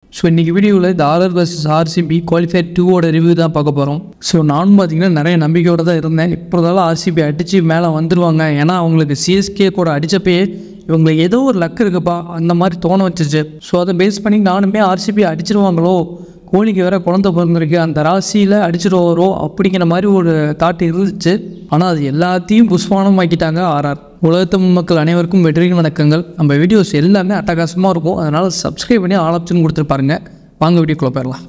so இன்றைக்கி வீடியோவில் இந்த ஆர்ஆர் வர்சஸ் ஆர்சிபி குவாலிஃபயர் டூவோட ரிவ்யூ தான் பார்க்க போகிறோம் ஸோ நானும் பார்த்தீங்கன்னா நிறைய நம்பிக்கையோடு தான் இருந்தேன் இப்போதாலும் ஆர்சிபி அடித்து மேலே வந்துடுவாங்க ஏன்னா அவங்களுக்கு சிஎஸ்கே கூட அடித்தப்பயே இவங்களுக்கு ஏதோ ஒரு லக் இருக்குப்பா அந்த மாதிரி தோண வச்சிச்சு ஸோ அதை பேஸ் பண்ணி நானுமே ஆர்சிபி அடிச்சிருவாங்களோ கோழிக்கு வேற குழந்தை பிறந்திருக்கு அந்த ராசியில் அடிச்சிருவாரோ அப்படிங்கிற மாதிரி ஒரு தாட் இருந்துச்சு ஆனால் அது எல்லாத்தையும் புஷ்பானம் ஆக்கிட்டாங்க ஆர்ஆர் உலகத்து மக்கள் அனைவருக்கும் வெற்றியின் வணக்கங்கள் நம்ம வீடியோஸ் எல்லாமே அட்டகாசமாக இருக்கும் அதனால் சப்ஸ்கிரைப் பண்ணி ஆல் ஆப்ஷன் கொடுத்துருப்பாருங்க வாங்க வீடியோக்குள்ளே போயிடலாம்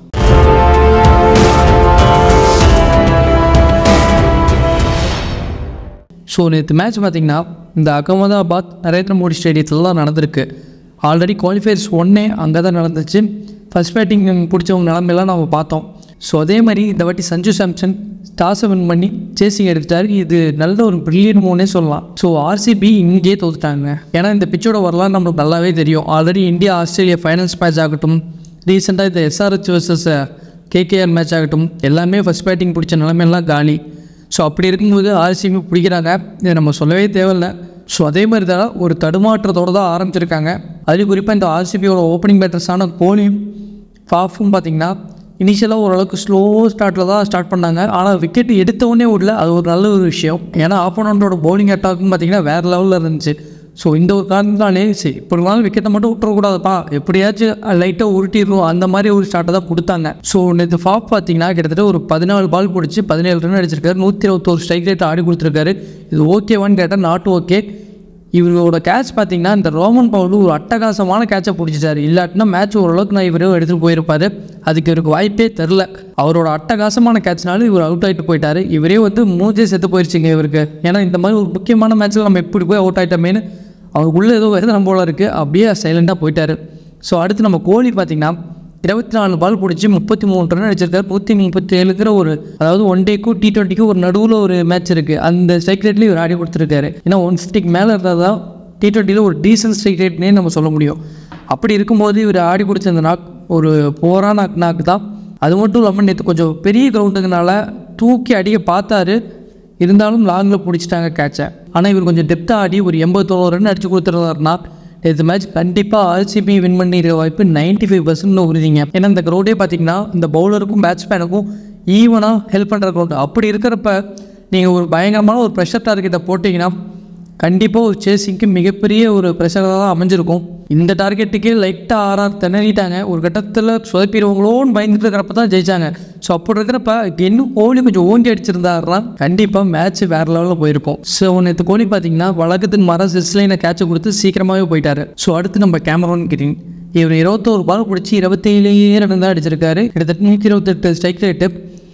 ஸோ நேற்று மேட்ச் பார்த்தீங்கன்னா இந்த அகமதாபாத் நரேந்திர மோடி ஸ்டேடியத்தில் தான் நடந்திருக்கு ஆல்ரெடி குவாலிஃபயர்ஸ் ஒன்னே அங்கே தான் நடந்துச்சு ஃபஸ்ட் பேட்டிங் பிடிச்சவங்க நிலமையெல்லாம் நம்ம பார்த்தோம் ஸோ அதே மாதிரி இந்த வாட்டி சஞ்சு சாம்சன் டாஸை வின் பண்ணி சேசிங் எடுத்துட்டாரு இது நல்ல ஒரு பிரில்லியன் மூணே சொல்லலாம் ஸோ ஆர்சிபி இங்கேயே தோத்துட்டாங்க ஏன்னா இந்த பிச்சோட வரலாறு நம்மளுக்கு நல்லாவே தெரியும் already India Australia finals match ஆகட்டும் ரீசெண்டாக இந்த எஸ்ஆர்ஹெச் வர்சஸ் கேகேஆர் மேட்ச் ஆகட்டும் எல்லாமே ஃபஸ்ட் பேட்டிங் பிடிச்ச நிலமையெல்லாம் காலி ஸோ அப்படி இருக்கும்போது ஆர்சிபி பிடிக்கிறாங்க இதை நம்ம சொல்லவே தேவையில்ல ஸோ அதே மாதிரி தான் ஒரு தடுமாற்றத்தோடு தான் ஆரம்பிச்சிருக்காங்க அது குறிப்பாக இந்த ஆர்சிபியோட ஓப்பனிங் பேட்டர்ஸான கோலியும் ஃபாஃபும் பார்த்தீங்கன்னா இனிஷியலாக ஓரளவுக்கு ஸ்லோ ஸ்டார்ட்டில் தான் ஸ்டார்ட் பண்ணாங்க ஆனால் விக்கெட் எடுத்தவொடனே விடல அது ஒரு நல்ல ஒரு விஷயம் ஏன்னா ஆப்போனண்ட்டோட பவுலிங் அட்டாக்கும் பார்த்தீங்கன்னா வேறு லெவலில் இருந்துச்சு ஸோ இந்த ஒரு காரணத்தினாலே சரி இப்படி நாள் விக்கெட்டை மட்டும் விட்டுறக்கூடாதுப்பா எப்படியாச்சும் லைட்டாக உருட்டிடுவோம் அந்த மாதிரி ஒரு ஸ்டார்ட்டை தான் கொடுத்தாங்க ஸோ நேற்று ஃபாப் பார்த்தீங்கன்னா கிட்டத்தட்ட ஒரு பதினாலு பால் பிடிச்சி பதினேழு ரன் அடிச்சிருக்காரு நூற்றி இருபத்தோரு ஸ்ட்ரைக் ரேட் ஆடி கொடுத்துருக்காரு இது ஓகேவான்னு கேட்டால் நாட் ஓகே இவரோட கேட்ச் பார்த்தீங்கன்னா இந்த ரோமன் பவுலு ஒரு அட்டகாசமான கேட்சை பிடிச்சிட்டாரு இல்லாட்டினா மேட்ச் ஓரளவுக்கு நான் இவரே எடுத்துகிட்டு போயிருப்பாரு அதுக்கு இவருக்கு வாய்ப்பே தெரில அவரோட அட்டகாசமான கேட்ச்னால இவர் அவுட் ஆகிட்டு போயிட்டாரு இவரே வந்து மூஞ்சே செத்து போயிருச்சுங்க இவருக்கு ஏன்னா இந்த மாதிரி ஒரு முக்கியமான மேட்ச்சில் நம்ம எப்படி போய் அவுட் ஆகிட்டோமேனு அவருக்குள்ளே ஏதோ வேதனை போல இருக்குது அப்படியே சைலண்ட்டாக போயிட்டாரு ஸோ அடுத்து நம்ம கோலி பார்த்தீங்கன்னா இருபத்தி நாலு பால் பிடிச்சி முப்பத்தி மூணு ரன் அடிச்சிருக்காரு நூற்றி முப்பத்தி ஏழுங்கிற ஒரு அதாவது ஒன் டேக்கும் டி டுவெண்ட்டிக்கும் ஒரு நடுவில் ஒரு மேட்ச் இருக்குது அந்த ஸ்ட்ரைக் ரேட்லேயும் இவர் ஆடி கொடுத்துருக்காரு ஏன்னா ஒன் ஃபிஃப்டிக்கு மேலே இருந்தால் தான் டி டுவெண்ட்டியில் ஒரு டீசன்ட் ஸ்ட்ரைக் ரேட்னே நம்ம சொல்ல முடியும் அப்படி இருக்கும்போது இவர் ஆடி பிடிச்ச அந்த நாக் ஒரு போரா நாக் நாக்கு தான் அது மட்டும் இல்லாமல் நேற்று கொஞ்சம் பெரிய கிரவுண்டுங்கனால தூக்கி அடிக்க பார்த்தாரு இருந்தாலும் லாங்கில் பிடிச்சிட்டாங்க கேட்சை ஆனால் இவர் கொஞ்சம் டெப்த்தாக ஆடி ஒரு எண்பத்தோரு ரன் அடிச்சு கொடுத்துருந்தாருன்னா இந்த மேட்ச் கண்டிப்பாக ஆர்சிபி வின் பண்ணிடுற வாய்ப்பு நைன்ட்டி ஃபைவ் பர்சன்ட் உறுதிங்க ஏன்னா இந்த க்ரௌடே பார்த்தீங்கன்னா இந்த பவுலருக்கும் பேட்ஸ்மேனுக்கும் ஈவனாக ஹெல்ப் பண்ணுற க்ரௌண்ட் அப்படி இருக்கிறப்ப நீங்கள் ஒரு பயங்கரமான ஒரு ப்ரெஷர் டார்கெட்டை போட்டிங்கன்னா கண்டிப்பாக ஒரு சேசிங்க்கு மிகப்பெரிய ஒரு ப்ரெஷராக தான் அமைஞ்சிருக்கும் இந்த டார்கெட்டுக்கே லைட்டாக ஆறார் திணறிட்டாங்க ஒரு கட்டத்தில் சொதப்பிடுவாங்களோன்னு பயந்துட்டு இருக்கிறப்ப தான் ஜெயிச்சாங்க ஸோ அப்படி இருக்கிறப்ப இன்னும் கோலி கொஞ்சம் ஓங்கி அடிச்சிருந்தாருன்னா கண்டிப்பாக மேட்ச் வேறு லெவலில் போயிருக்கும் ஸோ நேற்று கோலி பார்த்தீங்கன்னா வழக்கத்துக்கு மர சிஸ்லைனை கேட்சை கொடுத்து சீக்கிரமாகவே போயிட்டாரு ஸோ அடுத்து நம்ம கேமரான் கிரீன் இவர் இருபத்தோரு பால் பிடிச்சி இருபத்தேழு ரன் தான் அடிச்சிருக்காரு கிட்டத்தட்ட நூற்றி இருபத்தெட்டு ஸ்ட்ரைக் ரேட்டு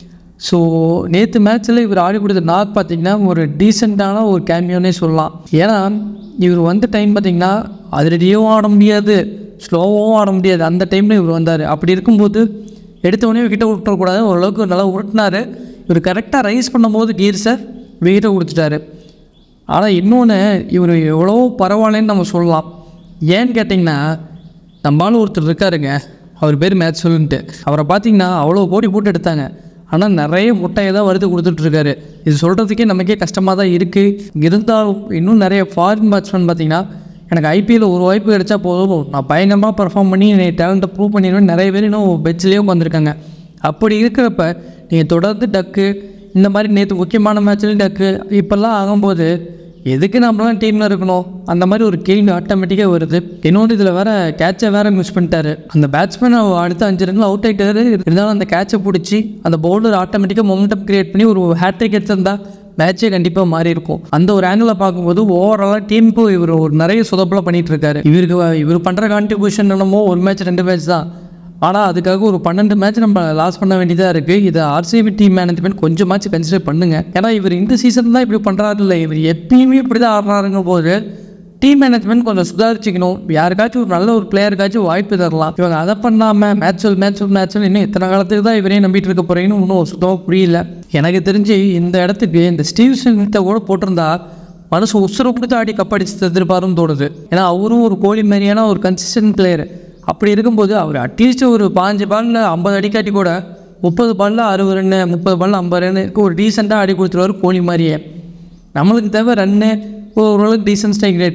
ஸோ நேற்று மேட்ச்சில் இவர் ஆடி கொடுத்த நாக் பார்த்தீங்கன்னா ஒரு டீசெண்டான ஒரு கேமியோனே சொல்லலாம் ஏன்னா இவர் வந்த டைம் பார்த்தீங்கன்னா அதிரடியும் ஆட முடியாது ஸ்லோவாகவும் ஆட முடியாது அந்த டைமில் இவர் வந்தார் அப்படி இருக்கும்போது எடுத்தவொடனே விக்கெட்டை விட்டுறக்கூடாது ஓரளவுக்கு நல்லா உருட்டினார் இவர் கரெக்டாக ரைஸ் பண்ணும்போது கீர்ஸை விக்கெட்டை கொடுத்துட்டாரு ஆனால் இன்னொன்று இவர் எவ்வளோ பரவாயில்லன்னு நம்ம சொல்லலாம் ஏன்னு கேட்டிங்கன்னா நம்மளால ஒருத்தர் இருக்காருங்க அவர் பேர் மேட்ச் சொல்லுன்ட்டு அவரை பார்த்தீங்கன்னா அவ்வளோ கோடி போட்டு எடுத்தாங்க ஆனால் நிறைய முட்டையை தான் வறுத்து கொடுத்துட்ருக்காரு இது சொல்கிறதுக்கே நமக்கே கஷ்டமாக தான் இருக்குது இருந்தாலும் இன்னும் நிறைய ஃபாரின் பேட்ஸ்மேன் பார்த்தீங்கன்னா எனக்கு ஐபிஎல் ஒரு வாய்ப்பு கிடைச்சா போதும் நான் பயங்கரமாக பர்ஃபார்ம் பண்ணி என் டேலண்ட்டை ப்ரூவ் பண்ணிடுவேன் நிறைய பேர் இன்னும் பெஞ்சிலேயே உட்காந்துருக்காங்க அப்படி இருக்கிறப்ப நீங்கள் தொடர்ந்து டக்கு இந்த மாதிரி நேற்று முக்கியமான மேட்ச்லேயும் டக்கு இப்போல்லாம் ஆகும்போது எதுக்கு நம்மளாம் டீமில் இருக்கணும் அந்த மாதிரி ஒரு கேள்வி ஆட்டோமேட்டிக்காக வருது இன்னொன்று இதில் வேற கேட்சை வேற மிஸ் பண்ணிட்டாரு அந்த பேட்ஸ்மேன் அடுத்த அஞ்சு ரன்ல அவுட் ஆகிட்டாரு இருந்தாலும் அந்த கேட்சை பிடிச்சி அந்த பவுலர் ஆட்டோமேட்டிக்காக மொமெண்டம் கிரியேட் பண்ணி ஒரு ஹேட்ரிக் எடுத்திருந்தா மேட்சே கண்டிப்பாக மாறி இருக்கும் அந்த ஒரு ஆங்கிளில் பார்க்கும்போது ஓவராலாக டீமுக்கு இவர் ஒரு நிறைய சொதப்பெல்லாம் பண்ணிட்டு இருக்காரு இவருக்கு இவர் பண்ணுற கான்ட்ரிபியூஷன் என்னமோ ஒரு மேட்ச் ரெண்டு மேட்ச் தான் ஆனால் அதுக்காக ஒரு பன்னெண்டு மேட்ச் நம்ம லாஸ் பண்ண வேண்டியதாக இருக்குது இதை ஆர்சிபி டீம் மேனேஜ்மெண்ட் கொஞ்சமாச்சும் கன்சிடர் பண்ணுங்க ஏன்னா இவர் இந்த சீசன் தான் இப்படி பண்ணுறாரு இல்லை இவர் எப்பயுமே இப்படி தான் ஆடுறாருங்க போது டீம் மேனேஜ்மெண்ட் கொஞ்சம் சுதாரிச்சுக்கணும் யாருக்காச்சும் ஒரு நல்ல ஒரு பிளேயருக்காச்சும் வாய்ப்பு தரலாம் இவங்க அதை பண்ணாமல் மேட்ச் மேட்ச் மேட்ச் இன்னும் இத்தனை காலத்துக்கு தான் இவரே நம்பிட்டு இருக்க போகிறீங்கன்னு இன்னும் சுத்தமாக புரியல எனக்கு தெரிஞ்சு இந்த இடத்துக்கு இந்த ஸ்டீவ் ஸ்மித்தை கூட போட்டிருந்தா மனசு உசுரை கொடுத்து ஆடி கப்படிச்சு தந்திருப்பாருன்னு தோணுது ஏன்னா அவரும் ஒரு கோழி மாதிரியான ஒரு கன்சிஸ்டன்ட் பிளேயர் அப்படி இருக்கும்போது அவர் அட்லீஸ்ட் ஒரு பாஞ்சு பாலில் ஐம்பது அடிக்காட்டி கூட முப்பது பாலில் அறுபது ரன்னு முப்பது பாலில் ஐம்பது ரன்னுக்கு ஒரு டீசெண்டாக ஆடி கொடுத்துருவாரு கோழி மாதிரியே நம்மளுக்கு தேவை ரன்னு ஓரளவுக்கு டீசென்ட் ஸ்ட்ரைக் ரேட்டு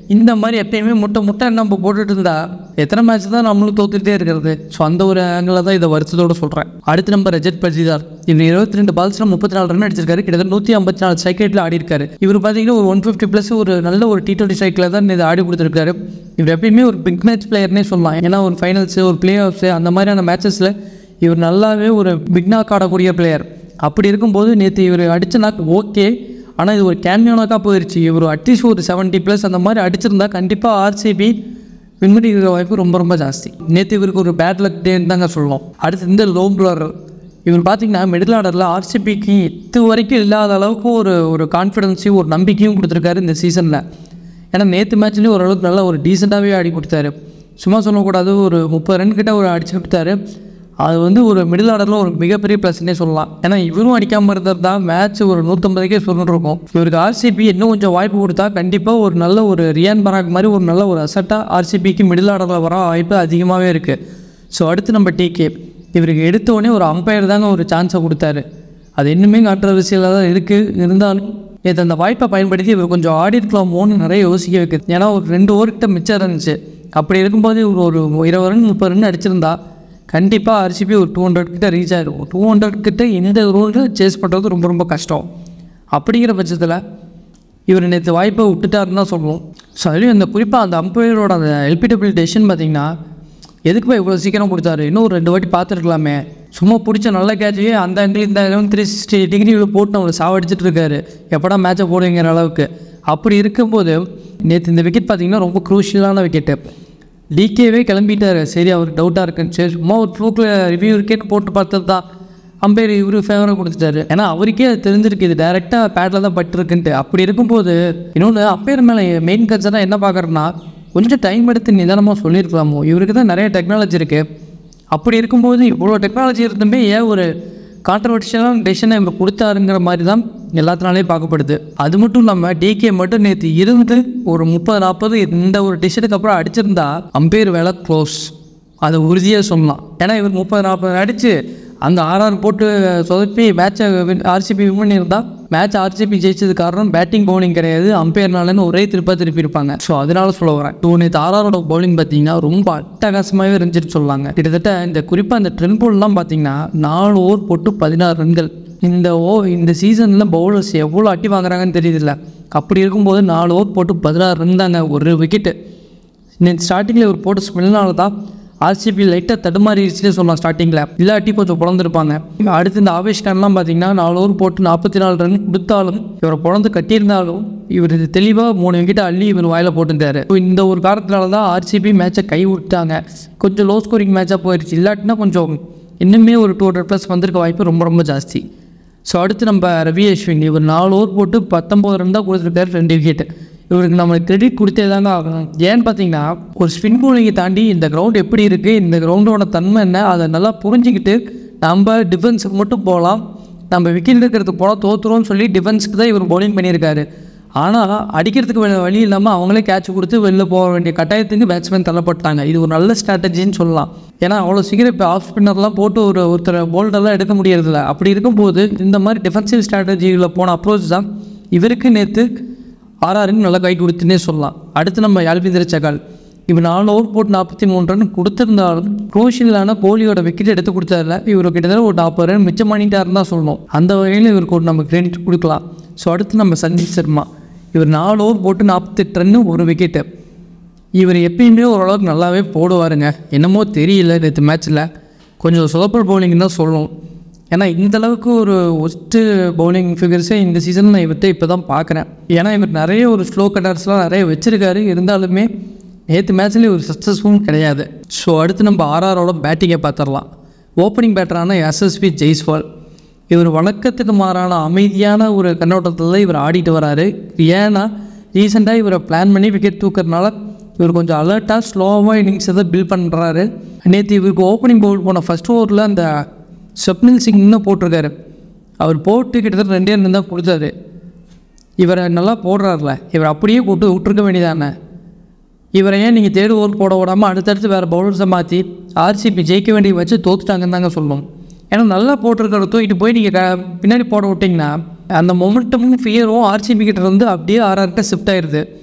இந்த மாதிரி எப்பயுமே முட்டை முட்டை நம்ம போட்டுட்டு இருந்தா எத்தனை மேட்ச் தான் நம்மளும் தோத்துக்கிட்டே இருக்கிறது ஸோ அந்த ஒரு ஆங்கிளில் தான் இதை வருத்தத்தோடு சொல்கிறேன் அடுத்து நம்ம ரஜத் பஜிதார் இவர் இருபத்தி ரெண்டு பால்ஸில் முப்பத்தி நாலு ரன் அடிச்சிருக்காரு கிட்டத்தட்ட நூற்றி ஐம்பத்தி நாலு ஸ்ட்ரைக் ஆடி இருக்காரு இவர் பார்த்தீங்கன்னா ஒரு ஒன் ஃபிஃப்டி ப்ளஸ் ஒரு நல்ல ஒரு டி டுவெண்ட்டி ஸ்ட்ரைக்கில் தான் இது ஆடி கொடுத்துருக்காரு இவர் எப்பயுமே ஒரு பிக் மேட்ச் பிளேயர்னே சொல்லலாம் ஏன்னா ஒரு ஃபைனல்ஸு ஒரு பிளே ஆஃப்ஸு அந்த மாதிரியான மேட்சஸில் இவர் நல்லாவே ஒரு பிக் நாக் ஆடக்கூடிய பிளேயர் அப்படி இருக்கும்போது நேற்று இவர் அடித்த நாக் ஓகே ஆனால் இது ஒரு கேமியோனாக்காக போயிடுச்சு இவர் அட்லீஸ்ட் ஒரு செவன்ட்டி ப்ளஸ் அந்த மாதிரி அடிச்சிருந்தா கண்டிப்பாக ஆர்சிபி வின் பண்ணிக்கிற வாய்ப்பு ரொம்ப ரொம்ப ஜாஸ்தி நேற்று இவருக்கு ஒரு பேட் லக் டேன்னு தாங்க சொல்லணும் அடுத்து இந்த லோ ப்ளர் இவர் பார்த்தீங்கன்னா மிடில் ஆர்டரில் ஆர்சிபிக்கு இது வரைக்கும் இல்லாத அளவுக்கு ஒரு ஒரு கான்ஃபிடென்ஸையும் ஒரு நம்பிக்கையும் கொடுத்துருக்காரு இந்த சீசனில் ஏன்னா நேற்று மேட்ச்லேயும் ஓரளவுக்கு நல்லா ஒரு டீசெண்டாகவே ஆடி கொடுத்தாரு சும்மா சொல்லக்கூடாது ஒரு முப்பது ரன் கிட்ட ஒரு அடிச்சு கொடுத்தாரு அது வந்து ஒரு மிடில் ஆர்டரில் ஒரு மிகப்பெரிய ப்ளஸ்னே சொல்லலாம் ஏன்னா இவரும் அடிக்காமல் இருந்தால் தான் மேட்ச் ஒரு நூற்றம்பதுக்கே இருக்கும் இவருக்கு ஆர்சிபி இன்னும் கொஞ்சம் வாய்ப்பு கொடுத்தா கண்டிப்பாக ஒரு நல்ல ஒரு ரியான் பராக் மாதிரி ஒரு நல்ல ஒரு அசட்டாக ஆர்சிபிக்கு மிடில் ஆர்டரில் வர வாய்ப்பு அதிகமாகவே இருக்குது ஸோ அடுத்து நம்ம டிகே இவருக்கு எடுத்த உடனே ஒரு அம்பையர் தாங்க ஒரு சான்ஸை கொடுத்தாரு அது இன்னுமே கான்ட்ரவர்சியலாக தான் இருக்குது இருந்தாலும் நேற்று அந்த வாய்ப்பை பயன்படுத்தி இவர் கொஞ்சம் ஆடி இருக்கலாமோன்னு நிறைய யோசிக்க வைக்குது ஏன்னா ஒரு ரெண்டு ஓவர்கிட்ட மிச்சம் இருந்துச்சு அப்படி இருக்கும்போது இவர் ஒரு இருபது ரன் முப்பது ரன் அடிச்சிருந்தா கண்டிப்பாக ஆர்சிபி ஒரு டூ ஹண்ட்ரட் கிட்ட ரீச் ஆகிருக்கும் டூ ஹண்ட்ரட் கிட்ட இந்த ரூலில் சேஸ் பண்ணுறது ரொம்ப ரொம்ப கஷ்டம் அப்படிங்கிற பட்சத்தில் இவர் நேற்று வாய்ப்பை விட்டுட்டாருன்னு தான் சொல்லணும் ஸோ அதுலேயும் இந்த குறிப்பாக அந்த அம்பையரோட அந்த எல்பிடபிள் டெசிஷன் பார்த்தீங்கன்னா எதுக்கு போய் இவ்வளோ சீக்கிரம் கொடுத்தாரு இன்னும் ஒரு ரெண்டு வாட்டி பார்த்துருக்கலாமே சும்மா பிடிச்ச நல்ல கேட்சையே அந்த ஆங்கிள் இந்த ஆங்கிள் த்ரீ சிக்ஸ்டி டிகிரியில் போட்டு அவங்களை சாவடிச்சிட்டு இருக்காரு எப்படா மேட்சை போடுங்கிற அளவுக்கு அப்படி இருக்கும்போது நேற்று இந்த விக்கெட் பார்த்தீங்கன்னா ரொம்ப குரூஷியலான விக்கெட்டு டிகேவே கிளம்பிட்டாரு சரி அவருக்கு டவுட்டாக இருக்குன்னு சரி சும்மா ஒரு ட்ரூக்கில் ரிவ்யூ இருக்கேன்னு போட்டு பார்த்தது தான் அம்பையர் இவரு ஃபேவராக கொடுத்துட்டாரு ஏன்னா அவருக்கே அது தெரிஞ்சிருக்கு இது டேரெக்டாக பேட்டில் தான் பட்டிருக்குன்ட்டு அப்படி இருக்கும்போது இன்னொன்று அம்பையர் மேலே மெயின் கன்சர்னாக என்ன பார்க்குறேன்னா கொஞ்சம் டைம் எடுத்து நிதானமாக சொல்லியிருக்கலாமோ இவருக்கு தான் நிறைய டெக்னாலஜி இருக்குது அப்படி இருக்கும்போது இவ்வளோ டெக்னாலஜி இருந்துமே ஏன் ஒரு கான்ட்ரவர்ஷியலான டெசிஷனை இவர் கொடுத்தாருங்கிற மாதிரி தான் எல்லாத்தினாலையும் பார்க்கப்படுது அது மட்டும் இல்லாமல் டிகே மட்டும் நேற்று இருந்து ஒரு முப்பது நாற்பது இந்த ஒரு டெசிஷனுக்கு அப்புறம் அடிச்சிருந்தா அம்பையர் வேலை க்ளோஸ் அதை உறுதியாக சொல்லலாம் ஏன்னா இவர் முப்பது நாற்பது அடித்து அந்த ஆர்ஆர் போட்டு சொதப்பி மேட்சை ஆர்சிபி வின் பண்ணியிருந்தால் மேட்ச் ஆர்சிபி ஜெயிச்சது காரணம் பேட்டிங் பவுலிங் கிடையாது அம்பையர்னாலன்னு ஒரே திருப்பா திருப்பி இருப்பாங்க ஸோ அதனால சொல்ல வரேன் இப்போ நேற்று ஆர்ஆரோட பவுலிங் பார்த்தீங்கன்னா ரொம்ப அட்டகாசமாகவே இருந்துச்சுன்னு சொல்லாங்க கிட்டத்தட்ட இந்த குறிப்பாக இந்த ட்ரெண்ட் போல்லாம் பார்த்தீங்கன்னா நாலு ஓவர் போட்டு பதினாறு ரன்கள் இந்த ஓ இந்த சீசனில் பவுலர்ஸ் எவ்வளோ அட்டி வாங்குறாங்கன்னு தெரியுதுல்ல அப்படி இருக்கும்போது நாலு ஓவர் போட்டு பதினாறு ரன் தாங்க ஒரு விக்கெட்டு நேற்று ஸ்டார்டிங்கில் ஒரு போட்டு ஸ்மெல்னால தான் ஆர்சிபி லைட்டாக தடுமாறிடுச்சுனே சொல்லலாம் ஸ்டார்டிங்கில் இல்லாட்டி கொஞ்சம் பிறந்திருப்பாங்க அடுத்து இந்த ஆவேஷ் கான்லாம் பார்த்தீங்கன்னா நாலு ஓவர் போட்டு நாற்பத்தி நாலு ரன் கொடுத்தாலும் இவரை பிறந்து கட்டியிருந்தாலும் இவர் இது தெளிவாக மூணு விக்கெட் அள்ளி இவர் வாயில போட்டுருந்தாரு So, இந்த ஒரு காரணத்தினால தான் ஆர்சிபி மேட்சை கை விட்டாங்க கொஞ்சம் லோ ஸ்கோரிங் மேட்சாக போயிடுச்சு இல்லாட்டினா கொஞ்சம் இன்னுமே ஒரு டூ ஹண்ட்ரட் ப்ளஸ் வந்திருக்க வாய்ப்பு ரொம்ப ரொம்ப ஜாஸ்தி ஸோ அடுத்து நம்ம ரவி அஸ்வின் இவர் நாலு ஓவர் போட்டு பத்தொம்பது ரன் தான் கொடுத்துருக்காரு ரெண்டு விக்கெட் இவருக்கு நம்ம கிரெடிட் கொடுத்தே தாங்க ஆகணும் ஏன்னு பார்த்தீங்கன்னா ஒரு ஸ்பின் bowling-ஐ தாண்டி இந்த கிரவுண்ட் எப்படி இருக்குது இந்த கிரவுண்டோட தன்மை என்ன அதை நல்லா புரிஞ்சுக்கிட்டு நம்ம டிஃபென்ஸுக்கு மட்டும் போகலாம் நம்ம விக்கெட் எடுக்கிறதுக்கு போல தோத்துறோம்னு சொல்லி டிஃபென்ஸுக்கு தான் இவர் bowling பண்ணியிருக்காரு ஆனால் அடிக்கிறதுக்கு வேற வழி இல்லாமல் அவங்களே கேட்ச் கொடுத்து வெளில போக வேண்டிய கட்டாயத்துக்கு பேட்ஸ்மேன் தள்ளப்பட்டாங்க இது ஒரு நல்ல ஸ்ட்ராட்டஜின்னு சொல்லலாம் ஏன்னா அவ்வளோ சீக்கிரம் இப்போ ஆஃப் ஸ்பின்னர்லாம் போட்டு ஒரு ஒருத்தர் போல்டெல்லாம் எடுக்க முடியறதில்ல அப்படி இருக்கும்போது இந்த மாதிரி டிஃபென்சிவ் ஸ்ட்ராட்டஜியில் போன அப்ரோச் தான் இவருக்கு நேற்று ஆர்ஆருக்கு நல்லா கை கொடுத்துன்னே சொல்லலாம் அடுத்து நம்ம யாழ்வீந்திர சகால் இவர் நாலு ஓவர் போட்டு நாற்பத்தி மூணு ரன் கொடுத்துருந்தாலும் குரோஷியலான கோலியோட விக்கெட் எடுத்து கொடுத்ததில்ல இவர் கிட்டத்தட்ட ஒரு நாற்பது ரன் மிச்சம் பண்ணிட்டாருன்னு தான் சொல்லணும் அந்த வகையில் இவருக்கு ஒரு நம்ம கிரெடிட் கொடுக்கலாம் ஸோ அடுத்து நம்ம சந்தீப் சர்மா இவர் நாலு ஓவர் போட்டு நாற்பத்தெட்டு ரன்னு ஒரு விக்கெட்டு இவர் எப்பயுமே ஓரளவுக்கு நல்லாவே போடுவாருங்க என்னமோ தெரியல நேற்று மேட்ச்சில் கொஞ்சம் சொதப்பல் பவுலிங் தான் சொல்லணும் ஏன்னா இந்த அளவுக்கு ஒரு ஒஸ்ட்டு பவுலிங் ஃபிகர்ஸே இந்த சீசன் நான் இவர்கிட்ட இப்போ தான் பார்க்குறேன் ஏன்னா இவர் நிறைய ஒரு ஸ்லோ கட்டர்ஸ்லாம் நிறைய வச்சுருக்காரு இருந்தாலுமே நேற்று மேட்ச்லேயே ஒரு சக்ஸஸ்ஃபுல்லும் கிடையாது ஸோ அடுத்து நம்ம ஆர்ஆரோட பேட்டிங்கை பார்த்துடலாம் ஓப்பனிங் பேட்டரான எஸ்எஸ்பி ஜெய்ஸ்வால் இவர் வழக்கத்துக்கு மாறான அமைதியான ஒரு கண்ணோட்டத்தில் தான் இவர் ஆடிட்டு வராரு ஏன்னா ரீசெண்டாக இவரை பிளான் பண்ணி விக்கெட் தூக்கிறதுனால இவர் கொஞ்சம் அலர்ட்டாக ஸ்லோவாக இன்னிங்ஸ் எதை பில்ட் பண்ணுறாரு நேற்று இவருக்கு ஓப்பனிங் பவுல் போன ஃபஸ்ட் ஓவரில் அந்த ஸ்வப்னில் சிங்னு போட்டிருக்காரு அவர் போட்டு கிட்டத்தட்ட ரெண்டே ரன் தான் கொடுத்தாரு இவரை நல்லா போடுறாருல இவர் அப்படியே கூட்டு விட்டுருக்க வேண்டியதானே இவரை ஏன் நீங்கள் தேர்ட் ஓவர் போட விடாமல் அடுத்தடுத்து வேறு பவுலர்ஸை மாற்றி ஆர்சிபி ஜெயிக்க வேண்டிய வச்சு தோத்துட்டாங்கன்னு தாங்க சொல்லணும் ஏன்னா நல்லா போட்டிருக்கிற தூக்கிட்டு போய் நீங்கள் பின்னாடி போட விட்டிங்கன்னா அந்த மொமெண்டமும் ஃபியரும் ஆர்சிபி கிட்ட இருந்து அப்படியே ஆர்ஆர்கிட்ட ஷிஃப்ட் ஆயிடுது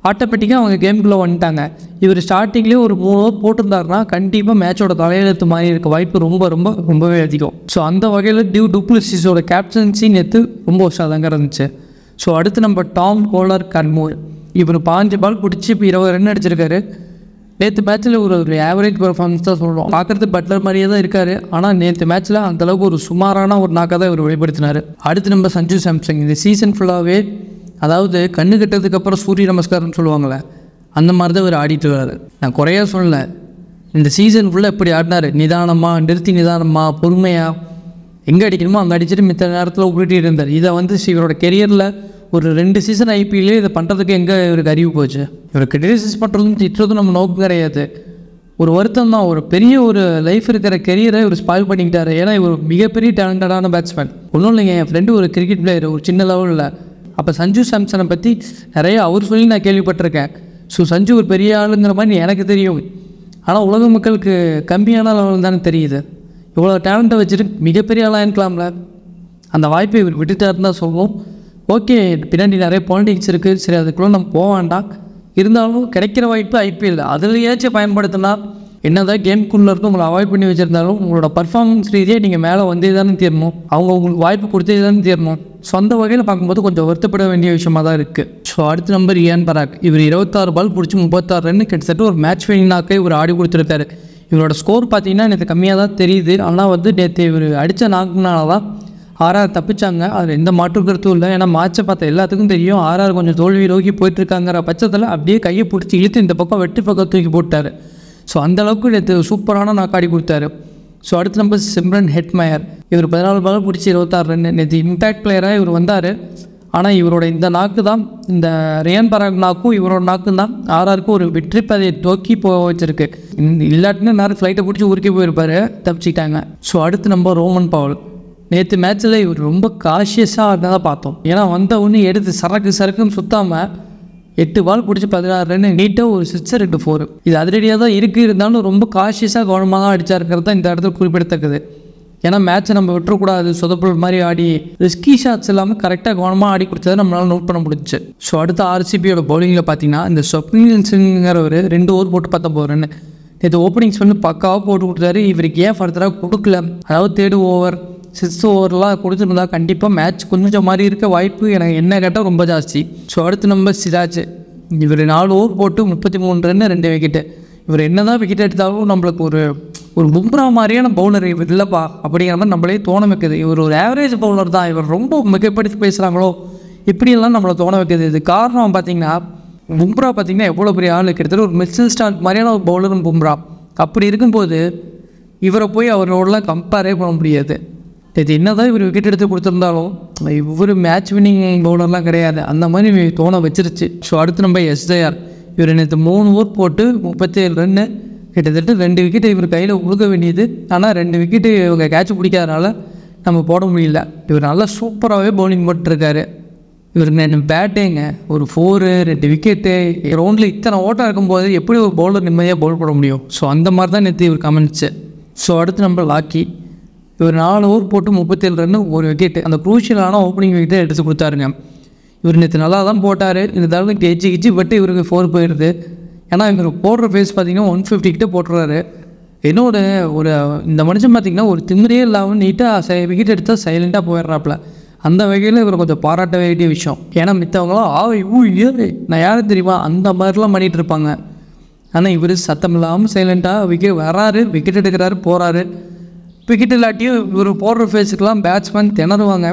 ஆட்டோமேட்டிக்காக அவங்க கேமுக்குள்ளே வந்துட்டாங்க இவர் ஸ்டார்டிங்லேயே ஒரு மூணு ஓவர் போட்டிருந்தாருன்னா கண்டிப்பாக மேட்சோட தலையெழுத்து மாதிரி இருக்க வாய்ப்பு ரொம்ப ரொம்ப ரொம்பவே அதிகம் ஸோ அந்த வகையில் டியூ டூப்ளிசிஸோட கேப்டன்சி நேற்று ரொம்ப உஷாதாங்க இருந்துச்சு ஸோ அடுத்து நம்ம டாம் கோலர் கன்மூர் இவர் பாஞ்சு பால் பிடிச்சி இப்போ இருபது ரன் அடிச்சிருக்காரு நேற்று மேட்ச்சில் ஒரு ஒரு ஆவரேஜ் பெர்ஃபார்மன்ஸ் தான் சொல்கிறோம் பார்க்குறது பட்லர் மாதிரியே தான் இருக்கார் ஆனால் நேற்று மேட்ச்சில் அந்தளவுக்கு ஒரு சுமாரான ஒரு நாக்காக தான் இவர் வெளிப்படுத்தினார் அடுத்து நம்ம சஞ்சு சாம்சங் இந்த சீசன் ஃபுல்லாகவே அதாவது கண்ணு கட்டதுக்கு அப்புறம் சூரிய நமஸ்காரம்னு சொல்லுவாங்களே அந்த மாதிரி தான் இவர் ஆடிட்டு வர்றாரு நான் குறையா சொல்லலை இந்த சீசன் ஃபுல்லாக எப்படி ஆடினார் நிதானமாக நிறுத்தி நிதானமாக பொறுமையாக எங்கே அடிக்கணுமோ அங்கே அடிச்சுட்டு மித்த நேரத்தில் உருட்டிட்டு இருந்தார் இதை வந்து சி- இவரோட கெரியரில் ஒரு ரெண்டு சீசன் ஐபிஎல்லே இதை பண்ணுறதுக்கு எங்கே இவருக்கு அறிவு போச்சு இவர் கிரிட்டிசைஸ் பண்ணுறதும் திட்டுறதும் நம்ம நோக்கம் கிடையாது ஒரு வருத்தம் தான் ஒரு பெரிய ஒரு லைஃப் இருக்கிற கெரியரை இவர் ஸ்பாயில் பண்ணிக்கிட்டாரு ஏன்னா இவர் ஒரு மிகப்பெரிய டேலண்டடான பேட்ஸ்மேன் ஒன்றும் இல்லைங்க என் ஃப்ரெண்டு ஒரு கிரிக்கெட் பிளேயர் ஒரு சின்ன லெவலில் அப்போ சஞ்சு சாம்சனை பற்றி நிறைய அவர் சொல்லி நான் கேள்விப்பட்டிருக்கேன் ஸோ சஞ்சு ஒரு பெரிய ஆளுங்கிற மாதிரி எனக்கு தெரியும் ஆனால் உலக மக்களுக்கு கம்மியான லெவல் தானே தெரியுது இவ்வளோ டேலண்ட்டை வச்சுட்டு மிகப்பெரிய ஆளாக இருக்கலாம்ல அந்த வாய்ப்பை இவர் விட்டுட்டாருன்னு தான் சொல்லுவோம் ஓகே பின்னாடி நிறைய பாலிடிக்ஸ் இருக்குது சரி அதுக்குள்ளே நம்ம போக வேண்டாம் இருந்தாலும் கிடைக்கிற வாய்ப்பு ஐபிஎல் அதுலையாச்சும் பயன்படுத்தினா என்னதான் கேம்குள்ளே இருந்து உங்களை அவாய்ட் பண்ணி வச்சுருந்தாலும் உங்களோட பர்ஃபார்மன்ஸ் ரீதியாக நீங்கள் மேலே வந்தே தானே தீரணும் அவங்க உங்களுக்கு வாய்ப்பு கொடுத்தே தானே தீரணும் சொந்த வகையில் பார்க்கும்போது கொஞ்சம் வருத்தப்பட வேண்டிய விஷயமா தான் இருக்குது ஸோ அடுத்த நம்பர் இயான் பராக் இவர் இருபத்தாறு பால் பிடிச்சி முப்பத்தாறு ரன் கிட்டத்தட்ட ஒரு மேட்ச் வினிங்னாக்கே இவர் ஆடி கொடுத்துருக்காரு இவரோட ஸ்கோர் பார்த்தீங்கன்னா நேற்று கம்மியாக தான் தெரியுது ஆனால் வந்து நேற்று இவர் அடித்த நாக்குனால தான் ஆர்ஆர் தப்பிச்சாங்க அதில் எந்த மாற்று கருத்தும் இல்லை ஏன்னா மேட்சை பார்த்த எல்லாத்துக்கும் தெரியும் ஆர்ஆர் கொஞ்சம் தோல்வி நோக்கி போயிட்டுருக்காங்கிற பட்சத்தில் அப்படியே கையை பிடிச்சி இழுத்து இந்த பக்கம் வெற்றி பக்கம் தூக்கி போட்டார் ஸோ அந்த அளவுக்கு நேற்று சூப்பரான நாக்காடி கொடுத்தாரு ஸோ அடுத்து நம்ம சிம்ரன் ஹெட்மயர் இவர் பதினாலு பால் பிடிச்சி இருபத்தாறு ரன் நேற்று இம்பேக்ட் பிளேயராக இவர் வந்தார் ஆனால் இவரோட இந்த நாக்கு தான் இந்த ரியான் பராக் நாக்கும் இவரோட நாக்கும் தான் ஆர்ஆருக்கும் ஒரு வெற்றி பாதையை நோக்கி போக வச்சிருக்கு இந்த இல்லாட்டினா நேரம் ஃப்ளைட்டை பிடிச்சி உருக்கி போயிருப்பாரு தப்பிச்சிட்டாங்க ஸோ அடுத்து நம்ம ரோமன் பவுல் நேற்று மேட்ச்சில் இவர் ரொம்ப காஷியஸாக இருந்ததாக பார்த்தோம் ஏன்னா வந்த ஒன்று எடுத்து சரக்கு சரக்குன்னு சுத்தாமல் எட்டு பால் பிடிச்சி பதினாறு ரன் நீட்டாக ஒரு சிக்ஸர் ரெண்டு ஃபோர் இது அதிரடியாக தான் இருக்குது இருந்தாலும் ரொம்ப காஷியஸாக கவனமாக தான் அடிச்சாருக்கிறது தான் இந்த இடத்துல குறிப்பிடத்தக்கது ஏன்னா மேட்ச்சை நம்ம விட்டுறக்கூடாது சொதப்பல் மாதிரி ஆடி ரிஸ்கி ஷாட்ஸ் இல்லாமல் கரெக்டாக கவனமாக ஆடி கொடுத்ததை நம்மளால் நோட் பண்ண முடிஞ்சுச்சு ஸோ அடுத்து ஆர்சிபியோட பவுலிங்கில் பார்த்தீங்கன்னா இந்த சொப்னில் சிங்கிறவர் ரெண்டு ஓவர் போட்டு பத்தொம்பது ரன் நேற்று ஓப்பனிங்ஸ் வந்து பக்காவாக போட்டு கொடுத்தாரு இவருக்கு ஏன் ஃபர்தராக கொடுக்கல அதாவது தேர்டு ஓவர் சிக்ஸ் ஓவர்லாம் கொடுத்துருந்தா கண்டிப்பாக மேட்ச் கொஞ்சம் மாதிரி இருக்க வாய்ப்பு எனக்கு என்ன கேட்டால் ரொம்ப ஜாஸ்தி ஸோ அடுத்து நம்ம சிராஜ் இவர் நாலு ஓவர் போட்டு முப்பத்தி மூணு ரன் ரெண்டு விக்கெட்டு இவர் என்ன தான் விக்கெட் எடுத்தாலும் நம்மளுக்கு ஒரு ஒரு பும்ரா மாதிரியான பவுலர் இவர் இல்லைப்பா அப்படிங்கிற மாதிரி நம்மளே தோண வைக்குது இவர் ஒரு ஆவரேஜ் பவுலர் தான் இவர் ரொம்ப மிகப்படுத்தி பேசுகிறாங்களோ இப்படியெல்லாம் நம்மளை தோண வைக்குது இது காரணம் பார்த்தீங்கன்னா பும்ரா பார்த்தீங்கன்னா எவ்வளோ பெரிய ஆள் கிட்டத்தட்ட ஒரு மிச்சல் ஸ்டார்ட் மாதிரியான ஒரு பவுலரும் பும்ரா அப்படி இருக்கும்போது இவரை போய் அவரோடலாம் கம்பேரே பண்ண முடியாது இது என்னதான் இவர் விக்கெட் எடுத்து கொடுத்துருந்தாலும் இவர் மேட்ச் வின்னிங் பவுலர்லாம் கிடையாது அந்த மாதிரி தோண வச்சிருச்சு ஸோ அடுத்து நம்ம எஸ்ஜேஆர் இவர் நேற்று மூணு ஓவர் போட்டு முப்பத்தேழு ரன்னு கிட்டத்தட்ட ரெண்டு விக்கெட்டு இவர் கையில் கொடுக்க வேண்டியது ஆனால் ரெண்டு விக்கெட்டு இவங்க கேட்ச் பிடிக்காதனால நம்ம போட முடியல இவர் நல்லா சூப்பராகவே பவுலிங் போட்டிருக்காரு இவருக்கு நான் பேட்டிங்க ஒரு ஃபோரு ரெண்டு விக்கெட்டு ரவுண்டில் இத்தனை ஓட்டம் இருக்கும்போது எப்படி ஒரு பவுலர் நிம்மதியாக பவுல் போட முடியும் ஸோ அந்த மாதிரி தான் நேற்று இவர் கமெண்ட்ஸு ஸோ அடுத்து நம்ம லாக்கி இவர் நாலு ஓவர் போட்டு முப்பத்தேழு ரன்னு ஒரு விக்கெட்டு அந்த குரூஷியலான ஓப்பனிங் விக்கெட்டை எடுத்து கொடுத்தாருங்க இவர் நேற்று நல்லா தான் போட்டார் இந்த தடவை கெச்சி கிச்சி பட்டு இவருக்கு ஃபோர் போயிடுது ஏன்னா இவர் போடுற ஃபேஸ் பார்த்தீங்கன்னா ஒன் ஃபிஃப்டி கிட்ட போட்டுறாரு என்னோட ஒரு இந்த மனுஷன் பார்த்தீங்கன்னா ஒரு திமிரே இல்லாமல் நீட்டாக விக்கெட் எடுத்தால் சைலண்ட்டாக போயிடுறாப்புல அந்த வகையில் இவர் கொஞ்சம் பாராட்ட வேண்டிய விஷயம் ஏன்னா மித்தவங்களாம் ஆ ஊ ஏறு நான் யாரும் தெரியுமா அந்த மாதிரிலாம் பண்ணிகிட்டு இருப்பாங்க ஆனால் இவர் சத்தம் இல்லாமல் சைலண்ட்டாக விக்கெட் வராரு விக்கெட் எடுக்கிறாரு போகிறாரு விக்கெட் இல்லாட்டியும் இவர் போடுற ஃபேஸுக்கெலாம் பேட்ஸ்மேன் திணறுவாங்க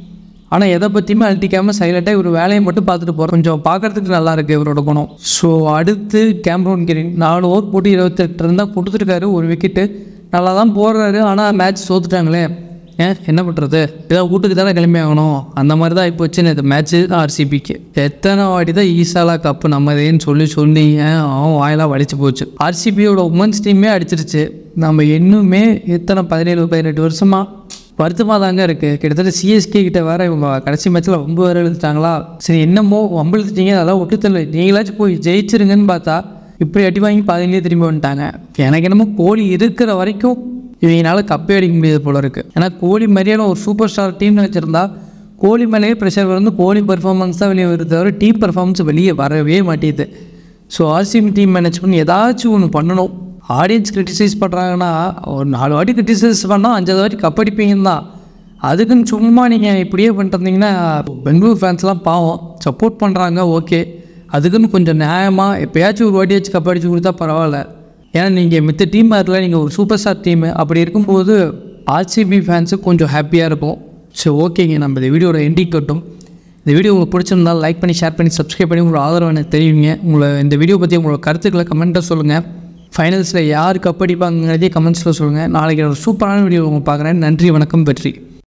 ஆனால் எதை பற்றியுமே அழட்டிக்காமல் சைலண்ட்டாக இவர் வேலையை மட்டும் பார்த்துட்டு போகிறோம் கொஞ்சம் பார்க்குறதுக்கு நல்லா இருக்குது இவரோட குணம் ஸோ அடுத்து கேம்ரோன் கிரீன் நாலு ஓவர் போட்டு இருபத்தெட்டு இருந்தால் கொடுத்துருக்காரு ஒரு விக்கெட்டு நல்லா தான் போடுறாரு ஆனால் மேட்ச் தோத்துட்டாங்களே ஏன் என்ன பண்ணுறது ஏதோ வீட்டுக்கு தானே கிளம்பி ஆகணும் அந்த மாதிரி தான் இப்போ வச்சு இந்த மேட்ச்சு ஆர்சிபிக்கு எத்தனை வாட்டி தான் ஈசாலா கப்பு நம்மதேன்னு சொல்லி சொல்லி ஏன் அவன் வாயெல்லாம் வலிச்சு போச்சு ஆர்சிபியோட உமன்ஸ் டீமே அடிச்சிருச்சு நம்ம இன்னுமே எத்தனை பதினேழு பதினெட்டு வருஷமாக வருத்தமாக தாங்க இருக்குது கிட்டத்தட்ட சிஎஸ்கே கிட்ட வேற இவங்க கடைசி மேட்ச்சில் ரொம்ப வேற எழுதிட்டாங்களா சரி என்னமோ வம்பிழுத்துட்டீங்க அதெல்லாம் விட்டுத்தல நீங்களாச்சும் போய் ஜெயிச்சிருங்கன்னு பார்த்தா இப்படி அடி வாங்கி பாதிலேயே திரும்பி வந்துட்டாங்க எனக்கு என்னமோ கோலி இருக்கிற வரைக்கும் இவங்களால கப்பே அடிக்க முடியாது போல இருக்குது ஏன்னா கோலி மாதிரியான ஒரு சூப்பர் ஸ்டார் டீம்னு வச்சுருந்தா கோலி மேலேயே ப்ரெஷர் வந்து கோலி பர்ஃபார்மன்ஸ் தான் வெளியே வருது தவிர டீம் பர்ஃபார்மன்ஸ் வெளியே வரவே மாட்டேங்குது ஸோ ஆர்சிபி டீம் மேனேஜ்மெண்ட் ஏதாச்சும் ஒன்று பண்ணணும் ஆடியன்ஸ் கிரிட்டிசைஸ் பண்ணுறாங்கன்னா ஒரு நாலு வாட்டி கிரிட்டிசைஸ் பண்ணால் அஞ்சாவது வாட்டி கப்படிப்பீங்கன்னு தான் அதுக்குன்னு சும்மா நீங்கள் இப்படியே பண்ணிட்டு இருந்தீங்கன்னா பெங்களூர் ஃபேன்ஸ்லாம் பாவம் சப்போர்ட் பண்ணுறாங்க ஓகே அதுக்குன்னு கொஞ்சம் நியாயமாக எப்போயாச்சும் ஒரு வாட்டியாச்சும் கப் அடிச்சு கொடுத்தா பரவாயில்ல ஏன்னா நீங்கள் மித்த டீம் இருக்கல நீங்கள் ஒரு சூப்பர் ஸ்டார் டீமு அப்படி இருக்கும்போது ஆர்சிபி ஃபேன்ஸுக்கு கொஞ்சம் ஹாப்பியாக இருக்கும் சரி ஓகேங்க நம்ம இந்த வீடியோட எண்டிங் கட்டும் இந்த வீடியோ உங்களுக்கு பிடிச்சிருந்தால் லைக் பண்ணி ஷேர் பண்ணி சப்ஸ்கிரைப் பண்ணி உங்களோட ஆதரவு எனக்கு தெரியுங்க உங்களை இந்த வீடியோ பற்றி உங்களோட கருத்துக்களை கமெண்ட்டாக சொல்லுங்கள் ஃபைனல்ஸில் யார் கப் அடிப்பாங்கிறதே கமெண்ட்ஸில் சொல்லுங்கள் நாளைக்கு ஒரு சூப்பரான வீடியோ உங்களை பார்க்குறேன் நன்றி வணக்கம் வெற்றி